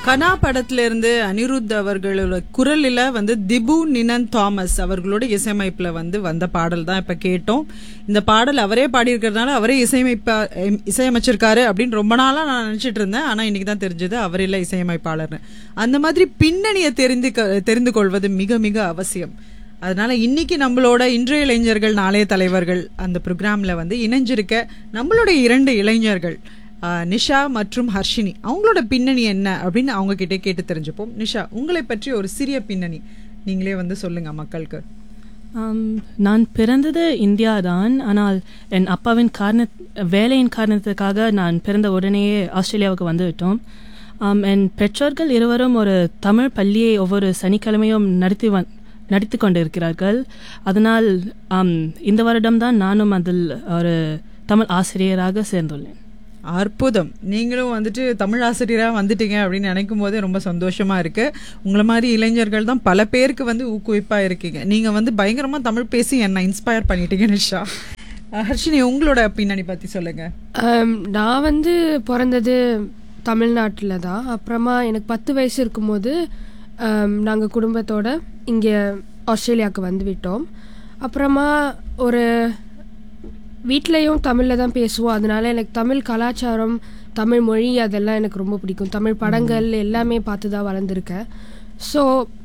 கனா படத்துல இருந்து அனிருத் அவர்களோட குரலில் வந்து திபு நினன் தாமஸ் அவர்களோட இசையமைப்புல வந்து வந்த பாடல் தான் இப்ப கேட்டோம் இந்த பாடல் அவரே பாடியிருக்கிறதுனால அவரே இசையமைப்பா எம், இசையமைச்சிருக்காரு அப்படின்னு ரொம்ப நாளா நான் நினைச்சிட்டு இருந்தேன் ஆனா இன்னைக்கு தான் தெரிஞ்சது அவர் இல்ல இசையமைப்பாளர்னு அந்த மாதிரி பின்னணியை தெரிந்து க- தெரிந்து கொள்வது மிக மிக அவசியம் அதனால இன்னைக்கு நம்மளோட இன்றைய இளைஞர்கள் நாளைய தலைவர்கள் அந்த ப்ரோக்ராம்ல வந்து இணைஞ்சிருக்க நம்மளுடைய இரண்டு இளைஞர்கள் ஆ, நிஷா மற்றும் ஹர்ஷினி அவங்களோட பின்னணி என்ன அப்படின்னு அவங்க கிட்டே கேட்டு தெரிஞ்சுப்போம் நிஷா உங்களை பற்றி ஒரு சிறிய பின்னணி நீங்களே வந்து சொல்லுங்க மக்களுக்கு ஆம், நான் பிறந்தது இந்தியா தான் ஆனால் என் அப்பாவின் காரண வேலையின் காரணத்துக்காக நான் பிறந்த உடனேயே ஆஸ்திரேலியாவுக்கு வந்து விட்டோம் ஆம், என் பெற்றோர்கள் இருவரும் ஒரு தமிழ் பள்ளியை ஒவ்வொரு சனிக்கிழமையும் நடத்தி வந் நடத்தி கொண்டிருக்கிறார்கள் அதனால் ஆம், இந்த வருடம்தான் நானும் அதில் ஒரு தமிழ் ஆசிரியராக சேர்ந்துள்ளேன் அற்புதம் நீங்களும் வந்துட்டு தமிழ் ஆசிரியரா வந்துட்டீங்க அப்படின்னு நினைக்கும் போதே ரொம்ப சந்தோஷமா இருக்கு உங்களை மாதிரி இளைஞர்கள் தான் பல பேருக்கு வந்து ஊக்குவிப்பா இருக்கீங்க நீங்க வந்து பயங்கரமா தமிழ் பேசி என்ன இன்ஸ்பயர் பண்ணிட்டீங்க நிஷா அஹ், ஹர்ஷினி உங்களோட பின்னணி பத்தி சொல்லுங்க ஆம், நான் வந்து பிறந்தது தமிழ்நாட்டில் தான் அப்புறமா எனக்கு பத்து வயசு இருக்கும்போது நாங்கள் குடும்பத்தோட இங்கே ஆஸ்திரேலியாவுக்கு வந்து விட்டோம் அப்புறமா ஒரு வீட்லேயும் தமிழில் தான் பேசுவோம் அதனால எனக்கு தமிழ் கலாச்சாரம் தமிழ் மொழி அதெல்லாம் எனக்கு ரொம்ப பிடிக்கும் தமிழ் படங்கள் எல்லாமே பார்த்து தான் வளர்ந்துருக்கேன் ஸோ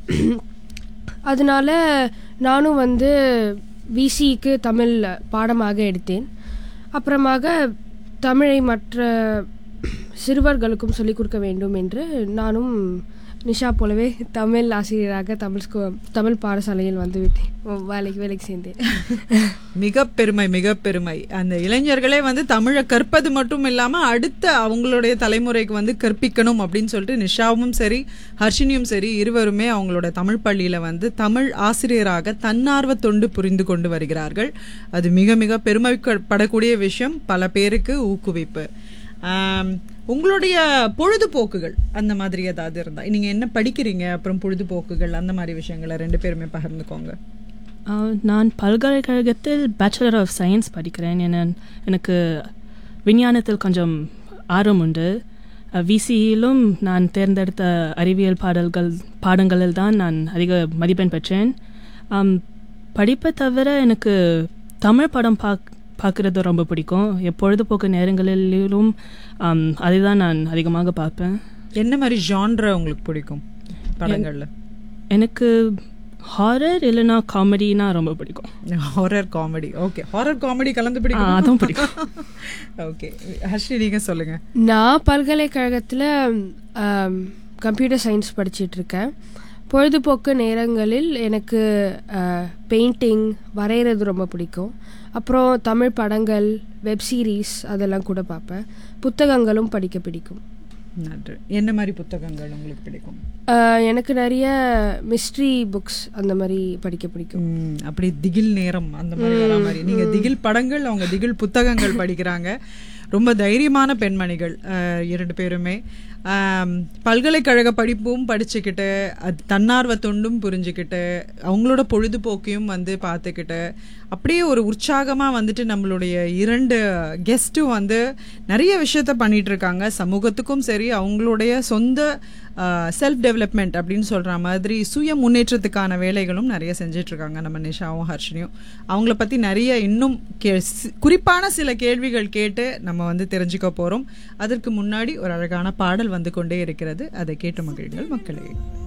அதனால நானும் வந்து விசிக்கு தமிழ் பாடமாக எடுத்தேன் அப்புறமாக தமிழை மற்ற சிறுவர்களுக்கும் சொல்லிக் கொடுக்க வேண்டும் என்று நானும் நிஷா போலவே தமிழ் ஆசிரியராக தமிழ் ஸ்கூ தமிழ் பாடசாலையில் வந்து விட்டேன் வேலைக்கு வேலைக்கு சேர்ந்தேன் மிக பெருமை மிக பெருமை அந்த இளைஞர்களே வந்து தமிழை கற்பது மட்டும் இல்லாம அடுத்த அவங்களுடைய தலைமுறைக்கு வந்து கற்பிக்கணும் அப்படின்னு சொல்லிட்டு நிஷாவும் சரி ஹர்ஷினியும் சரி இருவருமே அவங்களோட தமிழ் பள்ளியில வந்து தமிழ் ஆசிரியராக தன்னார்வ தொண்டு புரிந்து கொண்டு வருகிறார்கள் அது மிக மிக பெருமைப்படக்கூடிய விஷயம் பல பேருக்கு ஊக்குவிப்பு ஆம், உங்களுடைய பொழுதுபோக்குகள் அந்த மாதிரி ஏதாவது இருந்தா நீங்க என்ன படிக்கிறீங்க அப்புறம் பொழுதுபோக்குகள் அந்த மாதிரி விஷயங்களை ரெண்டு பேருமே பகிர்ந்துக்கோங்க ஆ, நான் பல்கலைக்கழகத்தில் பேச்சுலர் ஆஃப் சயின்ஸ் படிக்கிறேன் என எனக்கு விஞ்ஞானத்தில் கொஞ்சம் ஆர்வம் உண்டு விசியிலும் நான் தேர்ந்தெடுத்த அறிவியல் பாடல்கள் பாடங்களில் தான் நான் அதிக மதிப்பெண் பெற்றேன் ஆம், படிப்பை தவிர எனக்கு தமிழ் படம் பாக் பார்க்குறது ரொம்ப பிடிக்கும் எப்பொழுதுபோக்கு நேரங்களிலும் ஆம், அதை தான் நான் அதிகமாக பார்ப்பேன் என்ன மாதிரி ஜான்ரா உங்களுக்கு பிடிக்கும் படங்கள்ல எனக்கு ஹாரர் இல்லைன்னா காமெடினா ரொம்ப பிடிக்கும் horror comedy okay horror comedy கலந்து ஆ, பிடிக்கும் அதுவும் பிடிக்கும் ஓகே ஹர்ஷி நீங்க சொல்லுங்க நான் பல்கலைக்கழகத்தில் கம்ப்யூட்டர் சயின்ஸ் படிச்சிட்டு இருக்கேன் பொழுதுபோக்கு நேரங்களில் எனக்கு பெயிண்டிங் வரைகிறது ரொம்ப பிடிக்கும் அப்புறம் தமிழ் படங்கள் வெப் சீரிஸ் அதெல்லாம் கூட பார்ப்பேன் புத்தகங்களும் படிக்க பிடிக்கும் நன்று என்ன மாதிரி புத்தகங்கள் உங்களுக்கு பிடிக்கும் அஹ், எனக்கு நிறைய மிஸ்ட்ரி புக்ஸ் அந்த மாதிரி படிக்க பிடிக்கும் ம், அப்படி திகில் நேரம் அந்த மாதிரி வரா மாதிரி நீங்க திகில் படங்கள் அவங்க திகில் புத்தகங்கள் படிக்கிறாங்க ரொம்ப தைரியமான பெண்மணிகள் அஹ், இரண்டு பேருமே ஆம், பல்கலைக்கழக படிப்பும் படிச்சுக்கிட்டு அது தன்னார்வ தொண்டும் புரிஞ்சுக்கிட்டு அவங்களோட பொழுதுபோக்கையும் வந்து பார்த்துக்கிட்டு அப்படியே ஒரு உற்சாகமா வந்துட்டு நம்மளுடைய இரண்டு கெஸ்ட்டும் வந்து நிறைய விஷயத்த பண்ணிட்டு இருக்காங்க சமூகத்துக்கும் சரி அவங்களுடைய சொந்த செல்ஃப் டெவலப்மெண்ட் அப்படின்னு சொல்ற மாதிரி சுய முன்னேற்றத்துக்கான வேலைகளும் நிறைய செஞ்சுட்டு இருக்காங்க நம்ம நிஷாவும் ஹர்ஷினியும் அவங்கள பத்தி நிறைய இன்னும் கே சி- குறிப்பான சில கேள்விகள் கேட்டு நம்ம வந்து தெரிஞ்சுக்க போறோம் அதற்கு முன்னாடி ஒரு அழகான பாடல் வந்து கொண்டே இருக்கிறது அதை கேட்டு மகிழ்கள் மக்களே